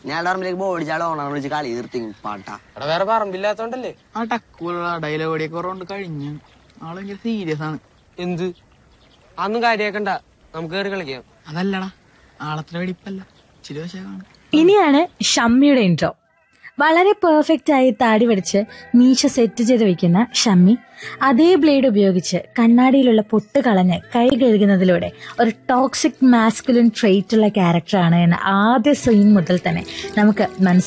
ഞാൻ പറമ്പിലേക്ക് ബോഡിച്ചാൽ ഓണം വിളിച്ച് കളി നിർത്തി പാട്ടാ അവിടെ വേറെ പറമ്പില്ലാത്തോണ്ടല്ലേ ആ ടക്കൂലുള്ള ഡയലോഗ് ഓടിയൊക്കെ കുറവുണ്ട് കഴിഞ്ഞു ആള് ഭയങ്കര സീരിയസ് ആണ് എന്ത് അതൊന്നും കാര്യാക്കണ്ട നമുക്ക് കയറി കളിക്കാം അതല്ലടാ ആളത്ര വെടിപ്പല്ല ഇച്ചിരി വശം കാണും ഇനിയാണ് ഷമ്മിയുടെ ഇൻട്രോ വളരെ പെർഫെക്റ്റ് ആയി താടി വടിച്ച് മീശ സെറ്റ് ചെയ്ത് വെക്കുന്ന ഷമ്മി അതേ ബ്ലേഡ് ഉപയോഗിച്ച് കണ്ണാടിയിലുള്ള പൊട്ട് കളഞ്ഞ് കൈ കഴുകുന്നതിലൂടെ ഒരു ടോക്സിക് മാസ്കുലിൻ ട്രെയ്റ്റ് ഉള്ള ക്യാരക്ടറാണ് എന്ന് ആദ്യ സീൻ മുതൽ തന്നെ നമുക്ക് മനസ്സിലാക്കാം